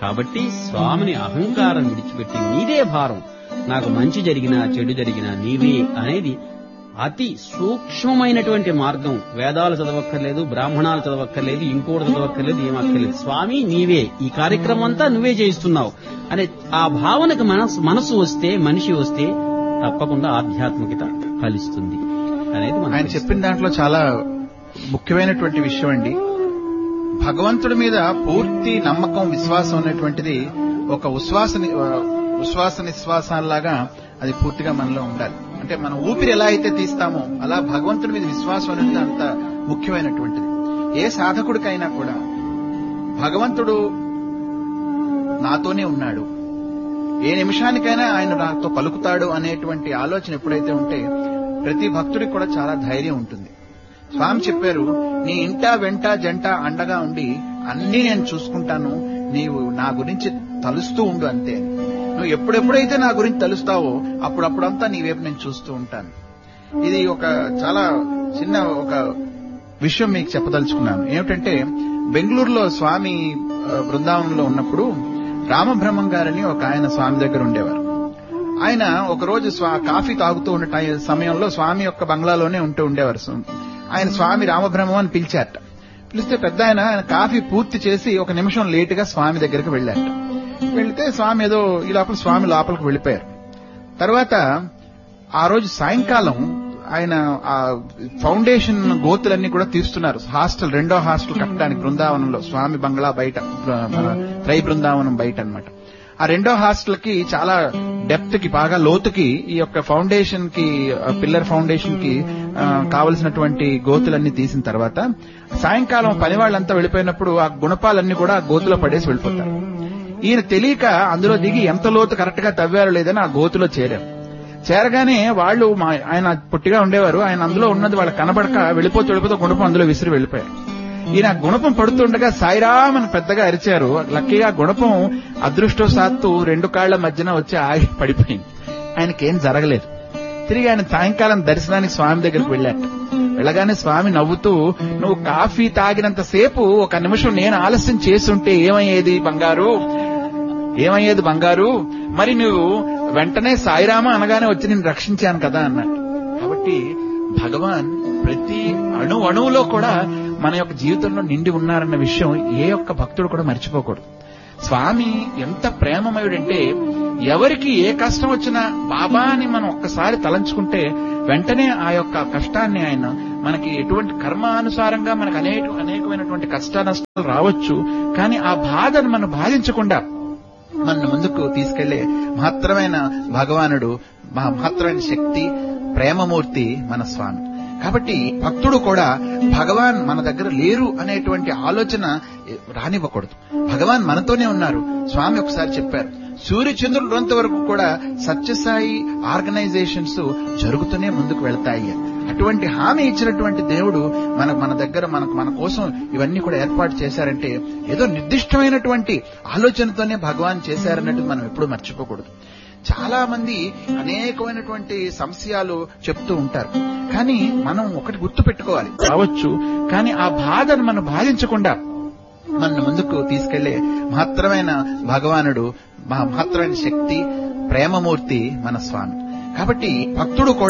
కాబట్టి స్వామిని అహంకారం విడిచిపెట్టి నీదే భారం నాకు మంచి జరిగినా చెడు జరిగినా నీవే అనేది అతి సూక్ష్మమైనటువంటి మార్గం వేదాలు చదవక్కర్లేదు బ్రాహ్మణాలు చదవక్కర్లేదు ఇంకోటి చదవక్కర్లేదు ఏం అక్కర్లేదు స్వామి నీవే ఈ కార్యక్రమం అంతా నువ్వే చేయిస్తున్నావు అనే ఆ భావనకు మనసు మనసు వస్తే మనిషి వస్తే తప్పకుండా ఆధ్యాత్మికత ఫలిస్తుంది అనేది మనం ఆయన చెప్పిన దాంట్లో చాలా ముఖ్యమైనటువంటి విషయం అండి భగవంతుడి మీద పూర్తి నమ్మకం విశ్వాసం అనేటువంటిది ఒక ఉశ్వాస ని- ఆ, ఉశ్వాస నిశ్వాసాల్లాగా అది పూర్తిగా మనలో ఉండాలి అంటే మనం ఊపిరి ఎలా అయితే తీస్తామో అలా భగవంతుడి మీద విశ్వాసం అనేది అంత ముఖ్యమైనటువంటిది ఏ సాధకుడికైనా కూడా భగవంతుడు నాతోనే ఉన్నాడు ఏ నిమిషానికైనా ఆయన నాతో పలుకుతాడు అనేటువంటి ఆలోచన ఎప్పుడైతే ఉంటే ప్రతి భక్తుడికి కూడా చాలా ధైర్యం ఉంటుంది స్వామి చెప్పారు నీ ఇంట వెంట జంట అండగా ఉండి అన్నీ నేను చూసుకుంటాను నీవు నా గురించి తలుస్తూ ఉండు అంతే అని. నువ్వు ఎప్పుడెప్పుడైతే నా గురించి తలుస్తావో అప్పుడప్పుడంతా నీ వైపు నేను చూస్తూ ఉంటాను ఇది ఒక చాలా చిన్న ఒక విషయం మీకు చెప్పదలుచుకున్నాను ఏమిటంటే బెంగళూరులో స్వామి ఆ, బృందావనంలో ఉన్నప్పుడు రామబ్రహ్మం గారని ఒక ఆయన స్వామి దగ్గర ఉండేవారు ఆయన ఒక రోజు స్వా కాఫీ తాగుతూ ఉన్న టై- సమయంలో స్వామి యొక్క బంగ్లాలోనే ఉంటూ ఉండేవారు స్వ- ఆయన స్వామి రామబ్రహ్మం అని పిలిచారట పిలిస్తే పెద్ద ఆయన ఆయన కాఫీ పూర్తి చేసి ఒక నిమిషం లేటుగా స్వామి దగ్గరికి వెళ్ళారట వెళ్తే స్వామి ఏదో ఈ లోపల స్వామి లోపలికి వెళ్ళిపోయారు తర్వాత ఆ రోజు సాయంకాలం ఆయన ఆ ఫౌండేషన్ గోతులన్నీ కూడా తీస్తున్నారు హాస్టల్ రెండో హాస్టల్ కట్టడానికి బృందావనంలో స్వామి బంగ్లా బయట మన త్రై బృందావనం బయట అన్నమాట ఆ రెండో హాస్టల్ కి చాలా డెప్త్ కి బాగా లోతుకి ఈ యొక్క ఫౌండేషన్ కి పిల్లర్ ఫౌండేషన్ కి ఆ, కావలసినటువంటి గోతులన్నీ తీసిన తర్వాత సాయంకాలం పని వాళ్ళంతా వెళ్ళిపోయినప్పుడు ఆ గుణపాలన్నీ కూడా ఆ గోతులో పడేసి వెళ్ళిపోతారు ఈయన తెలియక అందులో దిగి ఎంత లోతు కరెక్ట్ గా తవ్వారో లేదని ఆ గోతులో చేరారు చేరగానే వాళ్ళు మా ఆయన పుట్టిగా ఉండేవారు ఆయన అందులో ఉన్నది వాళ్ళకి కనబడక వెళ్ళిపోతూ వెళ్ళిపోతూ గుణపం అందులో విసిరి వెళ్ళిపోయారు ఈయన ఆ గుణపం పడుతుండగా సాయిరామ్ అని పెద్దగా అరిచారు లక్కీగా గుణపం అదృష్టవశాత్తు రెండు కాళ్ల మధ్యన వచ్చి ఆగి పడిపోయింది ఆయనకేం జరగలేదు తిరిగి ఆయన సాయంకాలం దర్శనానికి స్వామి దగ్గరికి వెళ్ళాట వెళ్ళగానే స్వామి నవ్వుతూ నువ్వు కాఫీ తాగినంత సేపు ఒక నిమిషం నేను ఆలస్యం చేసుంటే ఏమయ్యేది బంగారు ఏమయ్యేది బంగారు మరి నువ్వు వెంటనే సాయిరామ అనగానే వచ్చి నేను రక్షించాను కదా అన్నట్టు కాబట్టి భగవాన్ ప్రతి అణు అణువులో కూడా మన యొక్క జీవితంలో నిండి ఉన్నారన్న విషయం ఏ ఒక్క భక్తుడు కూడా మర్చిపోకూడదు స్వామి ఎంత ప్రేమమయుడంటే ఎవరికి ఏ కష్టం వచ్చినా బాబా అని మనం ఒక్కసారి తలంచుకుంటే వెంటనే ఆ యొక్క కష్టాన్ని ఆయన మనకి ఎటువంటి కర్మానుసారంగా మనకు అనేక అనేకమైనటువంటి కష్ట నష్టాలు రావచ్చు కానీ ఆ బాధను మనం బాధించకుండా మన ముందుకు తీసుకెళ్లే మహత్తరమైన భగవానుడు మహా- మహత్తరమైన శక్తి ప్రేమమూర్తి మన స్వామి కాబట్టి భక్తుడు కూడా భగవాన్ మన దగ్గర లేరు అనేటువంటి ఆలోచన రానివ్వకూడదు భగవాన్ మనతోనే ఉన్నారు స్వామి ఒకసారి చెప్పారు సూర్యచంద్రుడు ఉన్నంత వరకు కూడా సత్యసాయి ఆర్గనైజేషన్స్ జరుగుతూనే ముందుకు వెళ్తాయి అని. అటువంటి హామీ ఇచ్చినటువంటి దేవుడు మన మన దగ్గర మనకు మన కోసం ఇవన్నీ కూడా ఏర్పాటు చేశారంటే ఏదో నిర్దిష్టమైనటువంటి ఆలోచనతోనే భగవాన్ చేశారన్నట్టు మనం ఎప్పుడూ మర్చిపోకూడదు చాలా మంది అనేకమైనటువంటి సంశయాలు చెప్తూ ఉంటారు కానీ మనం ఒకటి గుర్తు పెట్టుకోవాలి రావచ్చు కానీ ఆ బాధను మనం బాధించకుండా మన ముందుకు తీసుకెళ్లే మహత్తరమైన భగవానుడు మహా- మహత్తరమైన శక్తి ప్రేమమూర్తి మన స్వామి కాబట్టి భక్తుడు కూడా